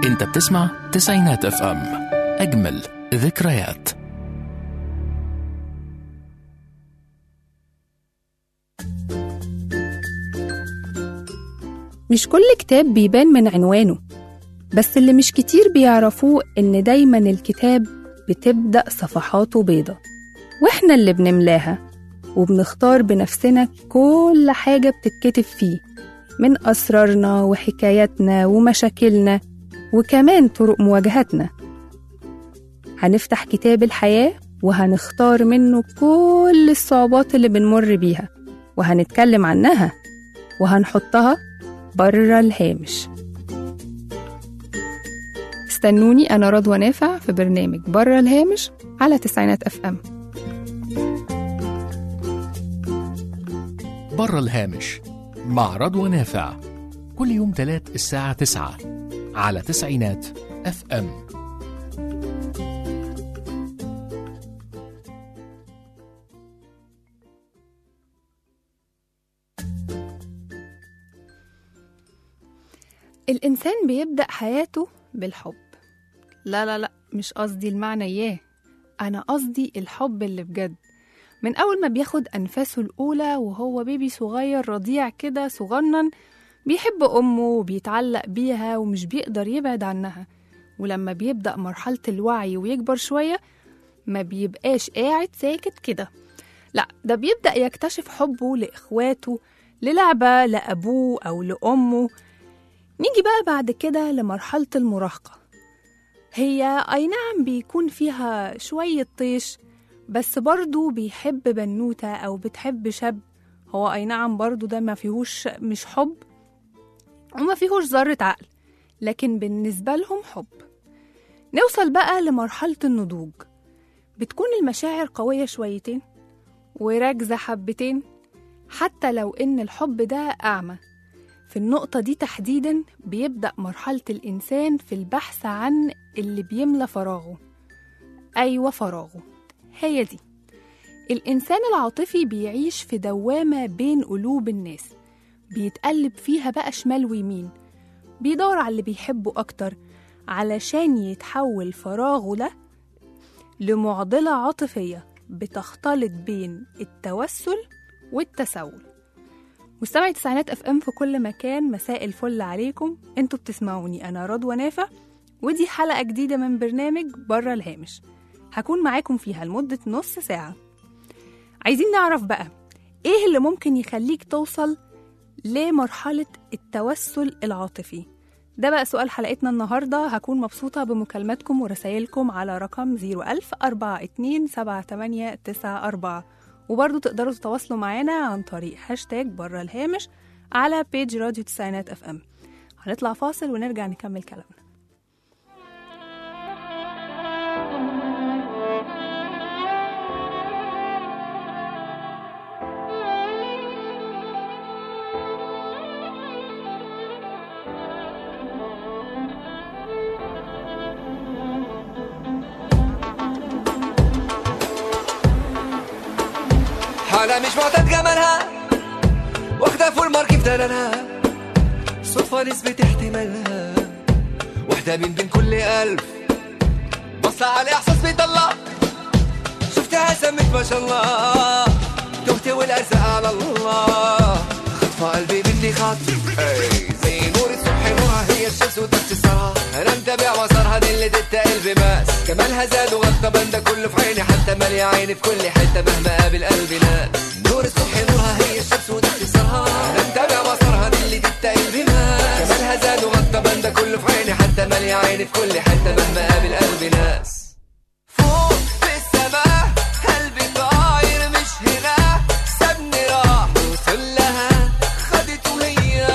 انت بتسمع تسعينات اف ام اجمل ذكريات مش كل كتاب بيبان من عنوانه بس اللي مش كتير بيعرفوه إن دايما الكتاب بتبدأ صفحاته بيضة وإحنا اللي بنملاها وبنختار بنفسنا كل حاجة بتتكتب فيه من أسرارنا وحكاياتنا ومشاكلنا وكمان طرق مواجهتنا هنفتح كتاب الحياة وهنختار منه كل الصعوبات اللي بنمر بيها وهنتكلم عنها وهنحطها بره الهامش استنوني أنا رضوى نافع في برنامج بره الهامش على تسعينات أف أم بره الهامش مع رضوى نافع كل يوم تلات الساعة تسعة على تسعينات اف ام الإنسان بيبدأ حياته بالحب لا لا لا مش قصدي المعنى إياه أنا قصدي الحب اللي بجد من أول ما بياخد أنفاسه الأولى وهو بيبي صغير رضيع كده صغنن بيحب أمه وبيتعلق بيها ومش بيقدر يبعد عنها ولما بيبدأ مرحلة الوعي ويكبر شوية ما بيبقاش قاعد ساكت كده لا ده بيبدأ يكتشف حبه لإخواته للعبة لأبوه أو لأمه نيجي بقى بعد كده لمرحلة المراهقة هي أي نعم بيكون فيها شوية طيش بس برضو بيحب بنوتة أو بتحب شاب هو أي نعم برضو ده ما فيهوش مش حب وما فيهوش ذرة عقل لكن بالنسبة لهم حب نوصل بقى لمرحلة النضوج بتكون المشاعر قوية شويتين وراكزة حبتين حتى لو إن الحب ده أعمى في النقطة دي تحديدا بيبدأ مرحلة الإنسان في البحث عن اللي بيملى فراغه أيوة فراغه هي دي الإنسان العاطفي بيعيش في دوامة بين قلوب الناس بيتقلب فيها بقى شمال ويمين بيدور على اللي بيحبه أكتر علشان يتحول فراغه ده لمعضلة عاطفية بتختلط بين التوسل والتسول مستمعي تسعينات اف ام في كل مكان مساء الفل عليكم انتوا بتسمعوني انا رضوى نافع ودي حلقة جديدة من برنامج بره الهامش هكون معاكم فيها لمدة نص ساعة عايزين نعرف بقى ايه اللي ممكن يخليك توصل لمرحلة التوسل العاطفي ده بقى سؤال حلقتنا النهاردة هكون مبسوطة بمكالماتكم ورسايلكم على رقم 01000 42 7894 وبرضه تقدروا تتواصلوا معانا عن طريق هاشتاج بره الهامش على بيج راديو تسعينات اف ام هنطلع فاصل ونرجع نكمل كلامنا حالة مش معتاد جمالها واخدة فول مارك في دلالها صدفة نسبة احتمالها واحدة من بين كل ألف بصة على إحساس بيطلع شفتها سمت ما شاء الله تهت والأرزاق على الله خطفة قلبي مني خاطف أي زي نور الصبح نورها هي الشمس وتحت السهر أنا متابع مسارها دي اللي تتقل بماس كمالها زاد وغطى بنده كله في عيني حتى مالية عيني في كل حتة مهما قابل قلبي ناس نور الصبح نورها هي الشمس وتحت السهر أنا متابع مسارها دي اللي تتقل بماس كمالها زاد وغطى بنده كله في عيني حتى مالية عيني في كل حتة مهما قابل قلبي ناس فوق في السماء قلبي طاير مش هنا سابني راح وصل لها خدته هي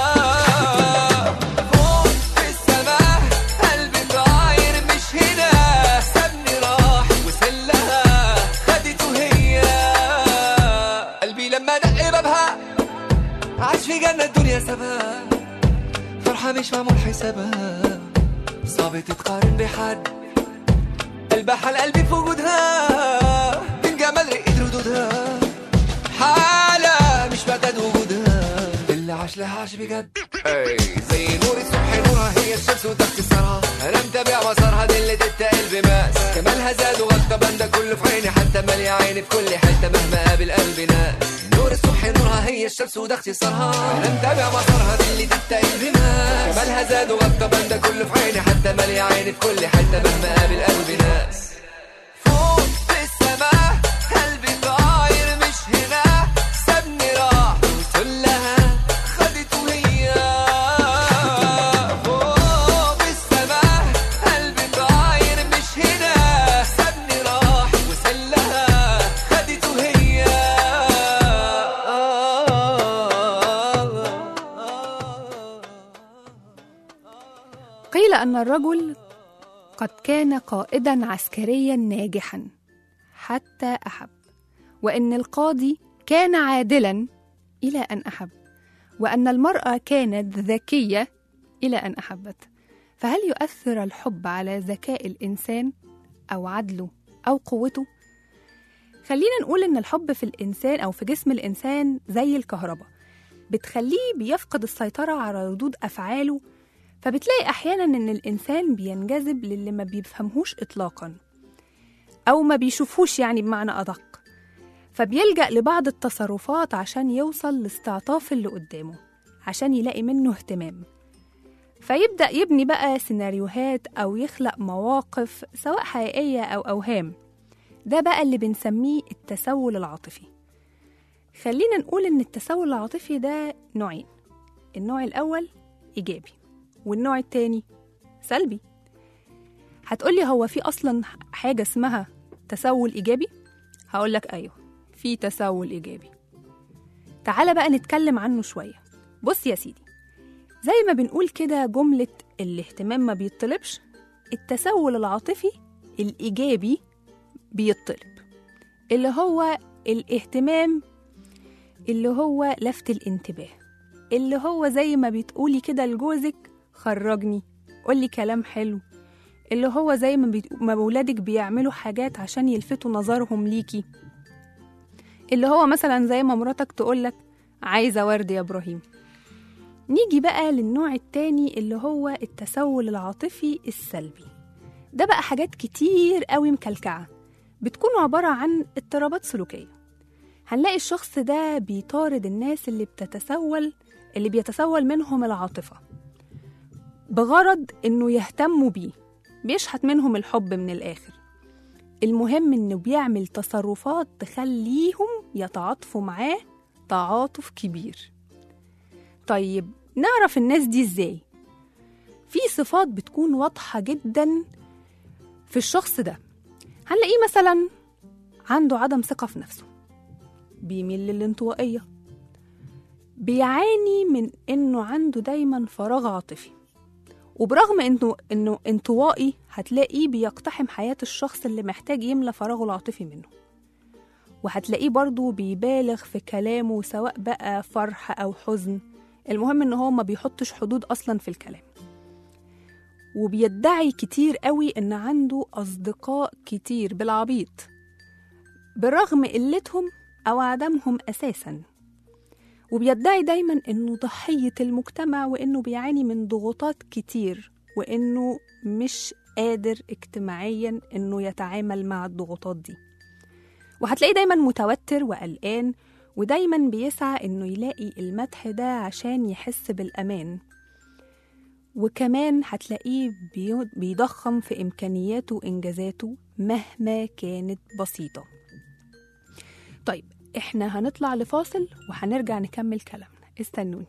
فوق في السماء قلبي طاير مش هنا سابني راح وصل لها خدته هي قلبي لما دق بابها عاش في جنة الدنيا سابها فرحة مش معمول حسابها صعب تتقارن بحد قلبها حال قلبي في وجودها من جمال رقة ردودها حالة مش معتاد وجودها اللي عاش لها عاش بجد اي زي نور الصبح نورها هي الشمس وتحت السرها انا متابع مسارها دي اللي تتقل بماس كمالها زاد وغطى بنده كله في عيني حتى مالي عيني في كل حته مهما قابل قلبي ناس نور الصبح نورها هي الشمس وده اختصارها انا متابع مسارها دي اللي تتقل بماس كمالها زاد وغطى بنده كله في عيني حتى مالي عيني في كل حته مهما قابل قلبي ناس فوق في السماء قلبي طاير مش هنا سابني راح قلت لها خدته هي فوق في السماء قلبي طاير مش هنا سابني راح وسلها خدته هي قيل أن الرجل قد كان قائدا عسكريا ناجحا حتى أحب وأن القاضي كان عادلا إلى أن أحب وأن المرأة كانت ذكية إلى أن أحبت فهل يؤثر الحب على ذكاء الإنسان أو عدله أو قوته؟ خلينا نقول إن الحب في الإنسان أو في جسم الإنسان زي الكهرباء بتخليه بيفقد السيطرة على ردود أفعاله فبتلاقي أحيانا إن الإنسان بينجذب للي ما بيفهمهوش إطلاقا أو ما بيشوفهوش يعني بمعنى أدق فبيلجأ لبعض التصرفات عشان يوصل لاستعطاف اللي قدامه عشان يلاقي منه اهتمام فيبدأ يبني بقى سيناريوهات أو يخلق مواقف سواء حقيقية أو أوهام ده بقى اللي بنسميه التسول العاطفي خلينا نقول إن التسول العاطفي ده نوعين النوع الأول إيجابي والنوع التاني سلبي هتقولي هو في أصلا حاجة اسمها تسول إيجابي؟ هقولك أيوه في تسول إيجابي تعالى بقى نتكلم عنه شوية بص يا سيدي زي ما بنقول كده جملة الاهتمام ما بيطلبش التسول العاطفي الإيجابي بيطلب اللي هو الاهتمام اللي هو لفت الانتباه اللي هو زي ما بتقولي كده لجوزك خرجني قولي كلام حلو اللي هو زي ما, بت... ما ولادك بيعملوا حاجات عشان يلفتوا نظرهم ليكي اللي هو مثلا زي ما مراتك تقولك عايزة ورد يا إبراهيم نيجي بقى للنوع التاني اللي هو التسول العاطفي السلبي ده بقى حاجات كتير قوي مكلكعة بتكون عبارة عن اضطرابات سلوكية هنلاقي الشخص ده بيطارد الناس اللي بتتسول اللي بيتسول منهم العاطفة بغرض إنه يهتموا بيه بيشحت منهم الحب من الآخر المهم إنه بيعمل تصرفات تخليهم يتعاطفوا معاه تعاطف كبير طيب نعرف الناس دي إزاي؟ في صفات بتكون واضحة جدا في الشخص ده هنلاقيه مثلا عنده عدم ثقة في نفسه بيميل للانطوائية بيعاني من إنه عنده دايما فراغ عاطفي وبرغم إنه إنه انطوائي هتلاقيه بيقتحم حياة الشخص اللي محتاج يملى فراغه العاطفي منه وهتلاقيه برضه بيبالغ في كلامه سواء بقى فرح أو حزن المهم إن هو ما بيحطش حدود أصلا في الكلام وبيدعي كتير قوي إن عنده أصدقاء كتير بالعبيط برغم قلتهم أو عدمهم أساسا وبيدعي دايما إنه ضحية المجتمع وإنه بيعاني من ضغوطات كتير وإنه مش قادر اجتماعيا إنه يتعامل مع الضغوطات دي وهتلاقيه دايما متوتر وقلقان ودايما بيسعى إنه يلاقي المدح ده عشان يحس بالأمان وكمان هتلاقيه بيو- بيضخم في إمكانياته وإنجازاته مهما كانت بسيطة طيب احنا هنطلع لفاصل وهنرجع نكمل كلامنا استنوني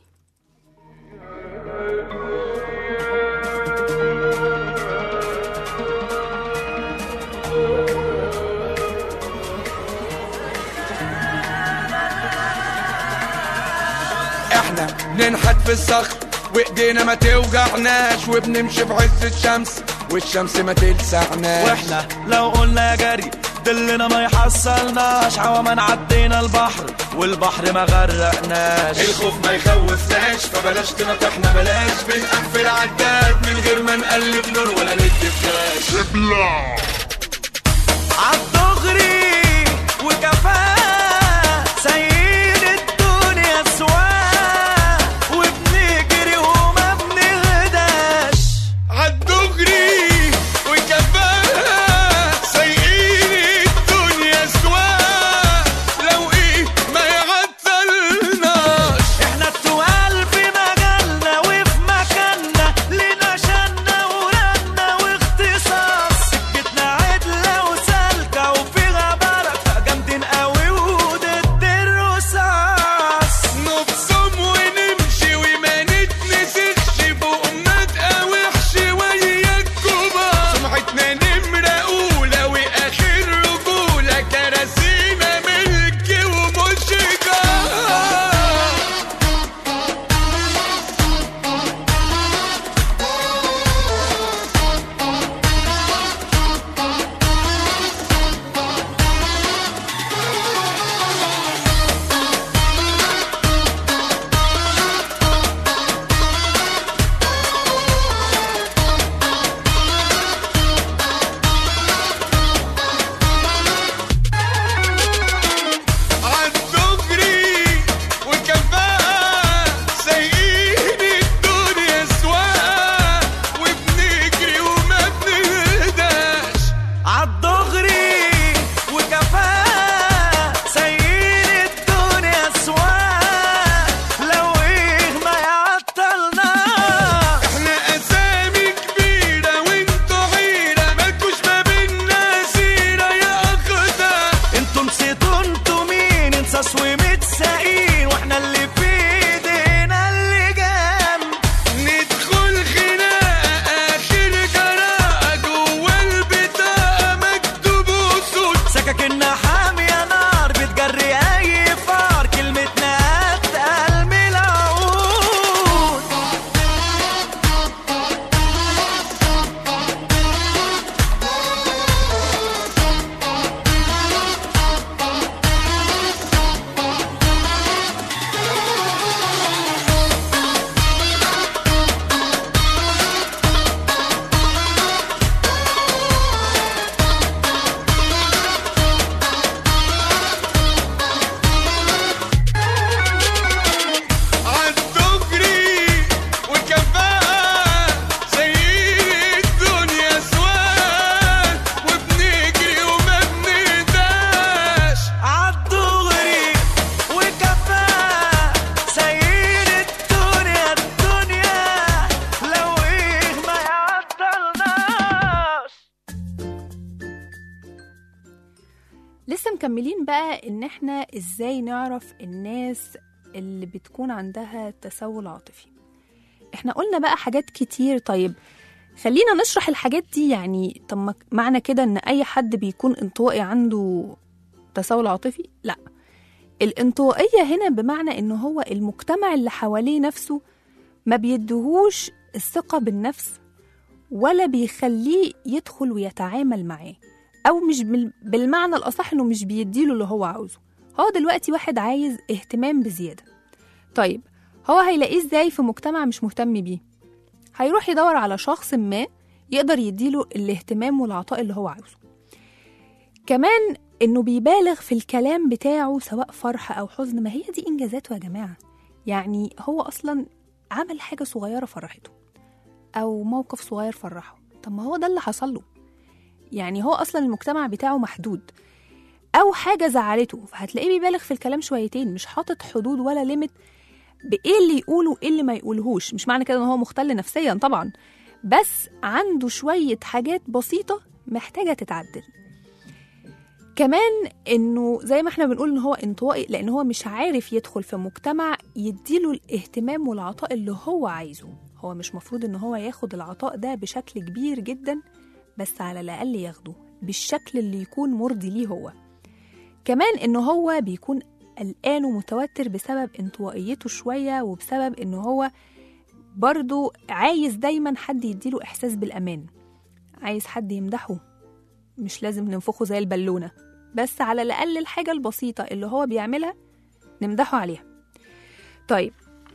احنا بننحت في الصخر وايدينا ما توجعناش وبنمشي في عز الشمس والشمس ما تلسعناش واحنا لو قلنا يا جري دلنا ما يحصلناش عوامة عدينا البحر والبحر ما غرقناش الخوف ما يخوفناش فبلاش تنطحنا بلاش بنقفل عداد من غير ما نقلب نور ولا ندي فلاش عالدغري وكفاء سيد الدنيا سواء وبنجري مكملين بقى ان احنا ازاي نعرف الناس اللي بتكون عندها تسول عاطفي احنا قلنا بقى حاجات كتير طيب خلينا نشرح الحاجات دي يعني طب ما- معنى كده ان اي حد بيكون انطوائي عنده تسول عاطفي لا الانطوائية هنا بمعنى ان هو المجتمع اللي حواليه نفسه ما بيدهوش الثقة بالنفس ولا بيخليه يدخل ويتعامل معاه او مش بال- بالمعنى الاصح انه مش بيديله اللي هو عاوزه هو دلوقتي واحد عايز اهتمام بزيادة طيب هو هيلاقيه ازاي في مجتمع مش مهتم بيه هيروح يدور على شخص ما يقدر يديله الاهتمام والعطاء اللي هو عاوزه كمان انه بيبالغ في الكلام بتاعه سواء فرح او حزن ما هي دي انجازاته يا جماعه يعني هو اصلا عمل حاجه صغيره فرحته او موقف صغير فرحه طب ما هو ده اللي حصل له يعني هو اصلا المجتمع بتاعه محدود او حاجه زعلته فهتلاقيه بيبالغ في الكلام شويتين مش حاطط حدود ولا ليميت بايه اللي يقوله وايه اللي ما يقولهوش مش معنى كده ان هو مختل نفسيا طبعا بس عنده شويه حاجات بسيطه محتاجه تتعدل كمان انه زي ما احنا بنقول ان هو انطوائي لان هو مش عارف يدخل في مجتمع يديله الاهتمام والعطاء اللي هو عايزه هو مش مفروض ان هو ياخد العطاء ده بشكل كبير جدا بس على الاقل ياخده بالشكل اللي يكون مرضي ليه هو كمان ان هو بيكون قلقان ومتوتر بسبب انطوائيته شوية وبسبب ان هو برضو عايز دايما حد يديله احساس بالامان عايز حد يمدحه مش لازم ننفخه زي البالونة بس على الأقل الحاجة البسيطة اللي هو بيعملها نمدحه عليها طيب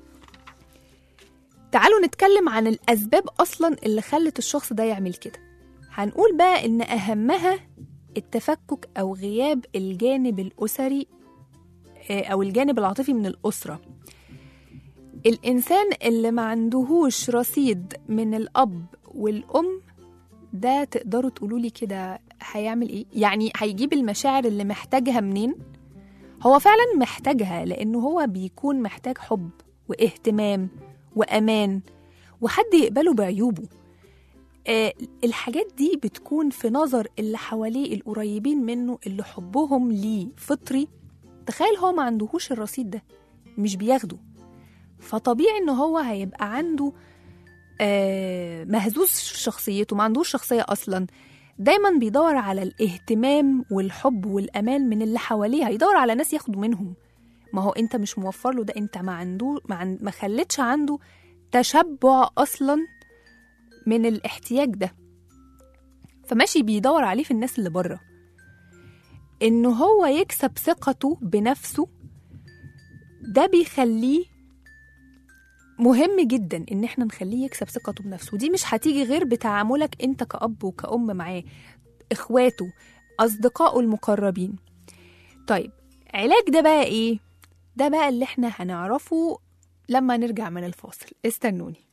تعالوا نتكلم عن الأسباب أصلا اللي خلت الشخص ده يعمل كده هنقول بقى إن أهمها التفكك أو غياب الجانب الأسري آه، أو الجانب العاطفي من الأسرة الإنسان اللي ما عندهوش رصيد من الأب والأم ده تقدروا تقولوا لي كده هيعمل ايه يعني هيجيب المشاعر اللي محتاجها منين هو فعلا محتاجها لانه هو بيكون محتاج حب واهتمام وامان وحد يقبله بعيوبه آه الحاجات دي بتكون في نظر اللي حواليه القريبين منه اللي حبهم ليه فطري تخيل هو ما عندهوش الرصيد ده مش بياخده فطبيعي ان هو هيبقى عنده آه، مهزوز في شخصيته ما عندوش شخصية أصلا دايما بيدور على الاهتمام والحب والأمان من اللي حواليه هيدور على ناس ياخدوا منهم ما هو انت مش موفر له ده انت ما عنده ما, عن... ما خلتش عنده تشبع أصلا من الاحتياج ده فماشي بيدور عليه في الناس اللي بره إنه هو يكسب ثقته بنفسه ده بيخليه مهم جدا ان احنا نخليه يكسب ثقته بنفسه ودي مش هتيجي غير بتعاملك انت كأب وكأم معاه اخواته اصدقائه المقربين طيب علاج ده بقى ايه ده بقى اللي احنا هنعرفه لما نرجع من الفاصل استنوني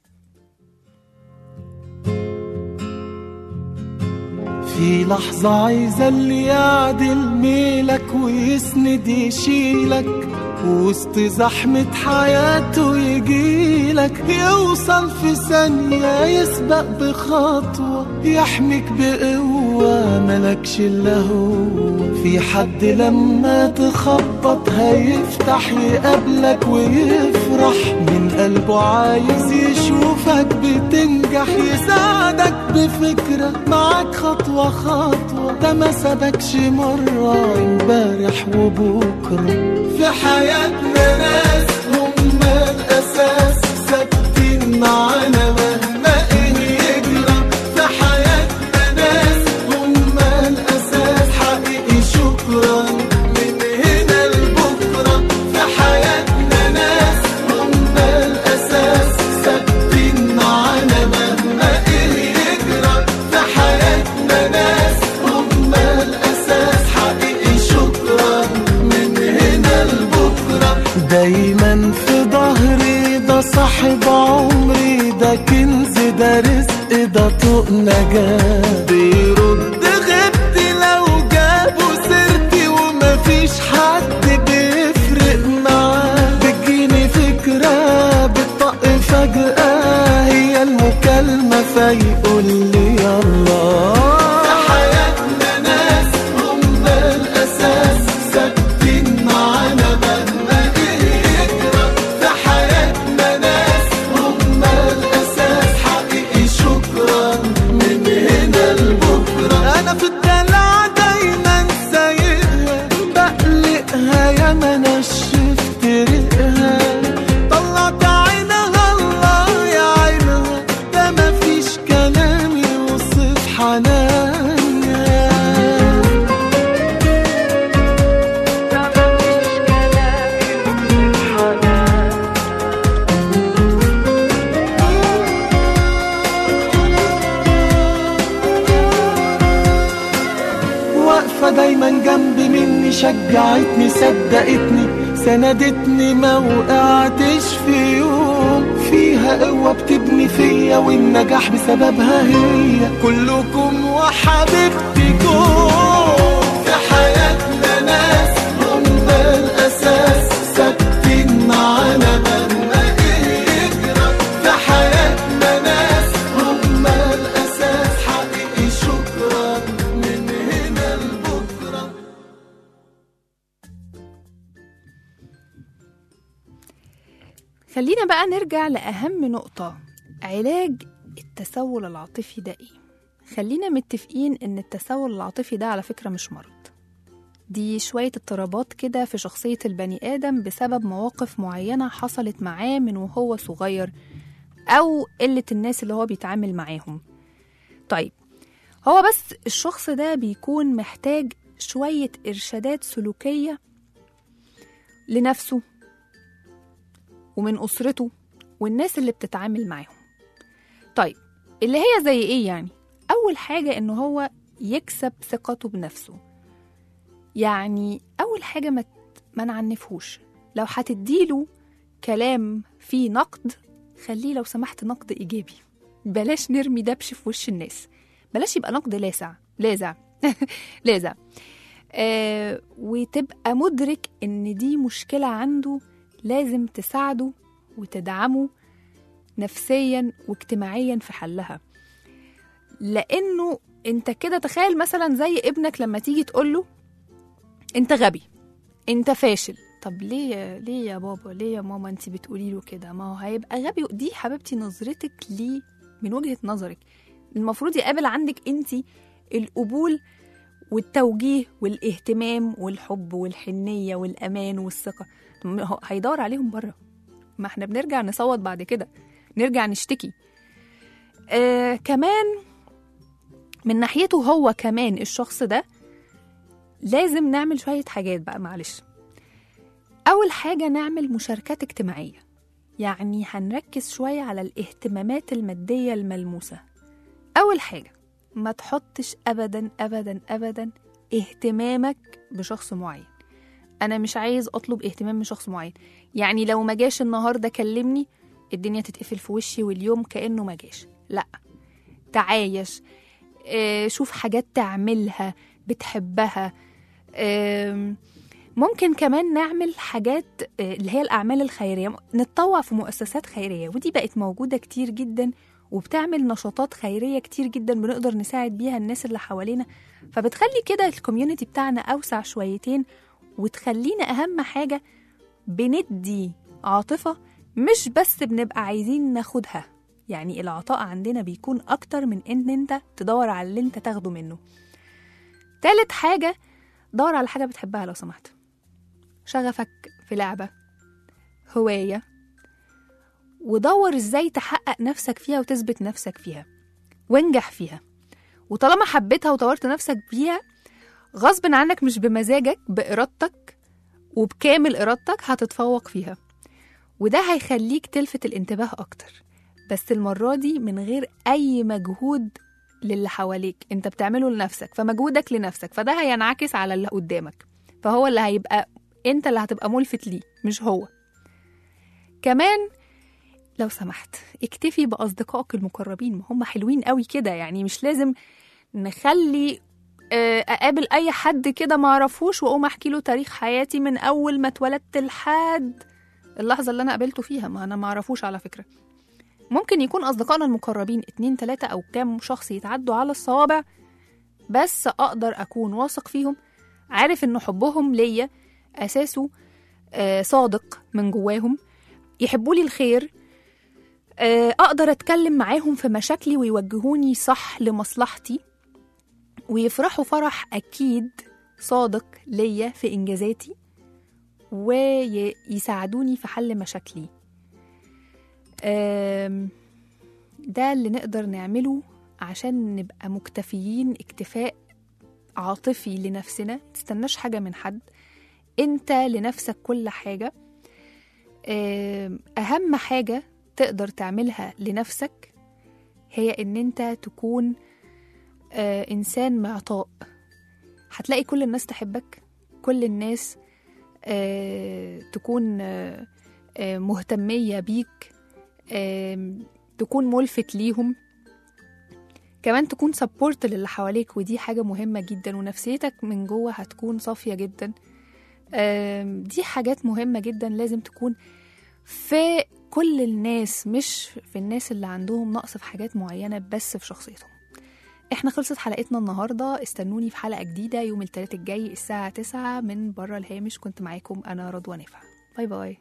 في لحظة عايزة اللي يعدل ميلك ويسند يشيلك وسط زحمة حياته يجيلك يوصل في ثانية يسبق بخطوة يحميك بقوة ملكش إلا هو في حد لما تخبط هيفتح يقابلك ويفرح من قلبه عايز يشوفك بتنجح يساعدك بفكرة معاك خطوة خطوة ده ما سبكش مرة امبارح وبكرة في حياتنا ناس هم الأساس ثابتين معانا مهما إيه يجرى في حياتنا ناس هم الأساس حقيقي شكرا من هنا لبكرة في حياتنا ناس هم الأساس ثابتين معانا مهما إيه يجرى في حياتنا ناس هم الأساس حقيقي شكرا من هنا لبكرة دايما في ظهري ده صاحب عمري ده كنز ده رزق ده طوق نجاة بيرد غبتي لو جابوا سيرتي ومفيش حد بيفرق معاه بتجيني فكرة بتطق فجأة هي المكالمة فيقول لي يلا في حياتنا ناس هم الأساس شجعتني صدقتني سندتني ما وقعتش في يوم فيها قوة بتبني فيا والنجاح بسببها هي كلكم وحبيبتكم في حياتنا ناس هم الأساس ثابتين معانا مهما يجرى في حياتنا ناس هم الأساس حقيقي شكرا من هنا لبكرة خلينا بقى نرجع لأهم نقطة علاج التسول العاطفي ده ايه خلينا متفقين ان التسول العاطفي ده على فكرة مش مرض دي شوية اضطرابات كده في شخصية البني آدم بسبب مواقف معينة حصلت معاه من وهو صغير أو قلة الناس اللي هو بيتعامل معاهم طيب هو بس الشخص ده بيكون محتاج شوية إرشادات سلوكية لنفسه ومن أسرته والناس اللي بتتعامل معاهم طيب اللي هي زي إيه يعني؟ أول حاجة إن هو يكسب ثقته بنفسه يعني أول حاجة ما ت- ما نعنفهوش لو هتديله كلام فيه نقد خليه لو سمحت نقد إيجابي بلاش نرمي دبش في وش الناس بلاش يبقى نقد لاسع لاذع لاذع آه وتبقى مدرك إن دي مشكلة عنده لازم تساعده وتدعمه نفسيا واجتماعيا في حلها لانه انت كده تخيل مثلا زي ابنك لما تيجي تقوله انت غبي انت فاشل طب ليه يا- ليه يا بابا ليه يا ماما انت بتقولي له كده ما هو هيبقى غبي دي حبيبتي نظرتك ليه من وجهة نظرك المفروض يقابل عندك انت القبول والتوجيه والاهتمام والحب والحنية والأمان والثقة طب ما هو هيدور عليهم بره ما احنا بنرجع نصوت بعد كده نرجع نشتكي آه كمان من ناحيته هو كمان الشخص ده لازم نعمل شوية حاجات بقى معلش أول حاجة نعمل مشاركات اجتماعية يعني هنركز شوية على الاهتمامات المادية الملموسة أول حاجة ما تحطش أبدا أبدا أبدا اهتمامك بشخص معين أنا مش عايز أطلب اهتمام من شخص معين يعني لو ما جاش النهاردة كلمني الدنيا تتقفل في وشي واليوم كأنه ما جاش لا تعايش آه، شوف حاجات تعملها بتحبها آم، ممكن كمان نعمل حاجات آه، اللي هي الأعمال الخيرية نتطوع في مؤسسات خيرية ودي بقت موجودة كتير جدا وبتعمل نشاطات خيرية كتير جدا بنقدر نساعد بيها الناس اللي حوالينا فبتخلي كده الكوميونتي بتاعنا أوسع شويتين وتخلينا أهم حاجة بندي عاطفة مش بس بنبقى عايزين ناخدها يعني العطاء عندنا بيكون أكتر من إن أنت تدور على اللي أنت تاخده منه تالت حاجة دور على حاجة بتحبها لو سمحت شغفك في لعبة هواية ودور ازاي تحقق نفسك فيها وتثبت نفسك فيها وانجح فيها وطالما حبيتها وطورت نفسك فيها غصب عنك مش بمزاجك بإرادتك وبكامل إرادتك هتتفوق فيها وده هيخليك تلفت الانتباه أكتر بس المرة دي من غير أي مجهود للي حواليك انت بتعمله لنفسك فمجهودك لنفسك فده هينعكس على اللي قدامك فهو اللي هيبقى انت اللي هتبقى ملفت ليه مش هو كمان لو سمحت اكتفي بأصدقائك المقربين ما هم حلوين قوي كده يعني مش لازم نخلي آه، اقابل اي حد كده ما اعرفوش واقوم احكي له تاريخ حياتي من اول ما اتولدت لحد اللحظه اللي انا قابلته فيها ما انا ما اعرفوش على فكره ممكن يكون اصدقائنا المقربين اتنين تلاتة او كام شخص يتعدوا على الصوابع بس اقدر اكون واثق فيهم عارف ان حبهم ليا اساسه آه، صادق من جواهم يحبوا لي الخير آه، اقدر اتكلم معاهم في مشاكلي ويوجهوني صح لمصلحتي ويفرحوا فرح اكيد صادق ليا في انجازاتي ويساعدوني في حل مشاكلي آم، ده اللي نقدر نعمله عشان نبقى مكتفيين اكتفاء عاطفي لنفسنا تستناش حاجة من حد انت لنفسك كل حاجة آم، أهم حاجة تقدر تعملها لنفسك هي ان انت تكون آه، انسان معطاء هتلاقي كل الناس تحبك كل الناس آه، تكون آه، آه، مهتمية بيك آم، تكون ملفت ليهم كمان تكون سبورت للي حواليك ودي حاجة مهمة جدا ونفسيتك من جوه هتكون صافية جدا آم، دي حاجات مهمة جدا لازم تكون في كل الناس مش في الناس اللي عندهم نقص في حاجات معينة بس في شخصيتهم احنا خلصت حلقتنا النهاردة استنوني في حلقة جديدة يوم الثلاث الجاي الساعة 9 من بره الهامش كنت معاكم أنا رضوى نافع باي باي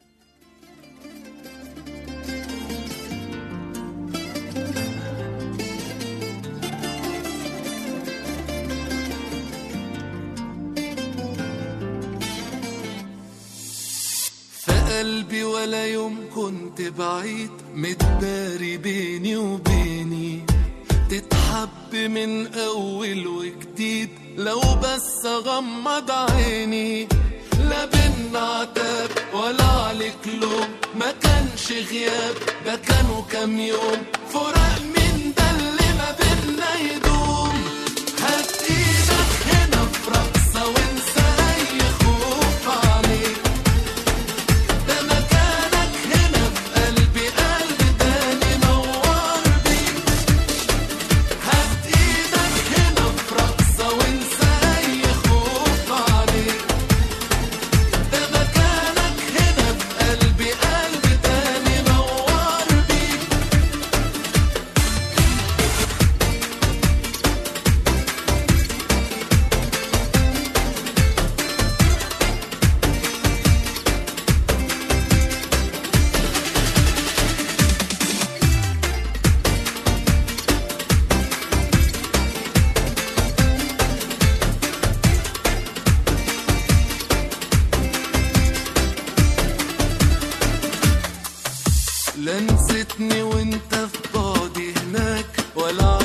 في قلبي ولا يوم كنت بعيد متداري بيني وبيني تتحب من اول وجديد لو بس اغمض عيني لا بينا عتاب ولا عليك لوم ما كانش غياب ده كانوا كام يوم فراق من ده اللي ما بينا يدوم هات ايدك هنا في رقصة وانسى اي خوف عليك ده مكانك هنا في قلبي قلب تاني نور بيك هات ايدك هنا في رقصة وانسى اي خوف عليك ده مكانك هنا في قلبي قلب تاني نور بيك لا نسيتني وانت في بعدي هناك ولا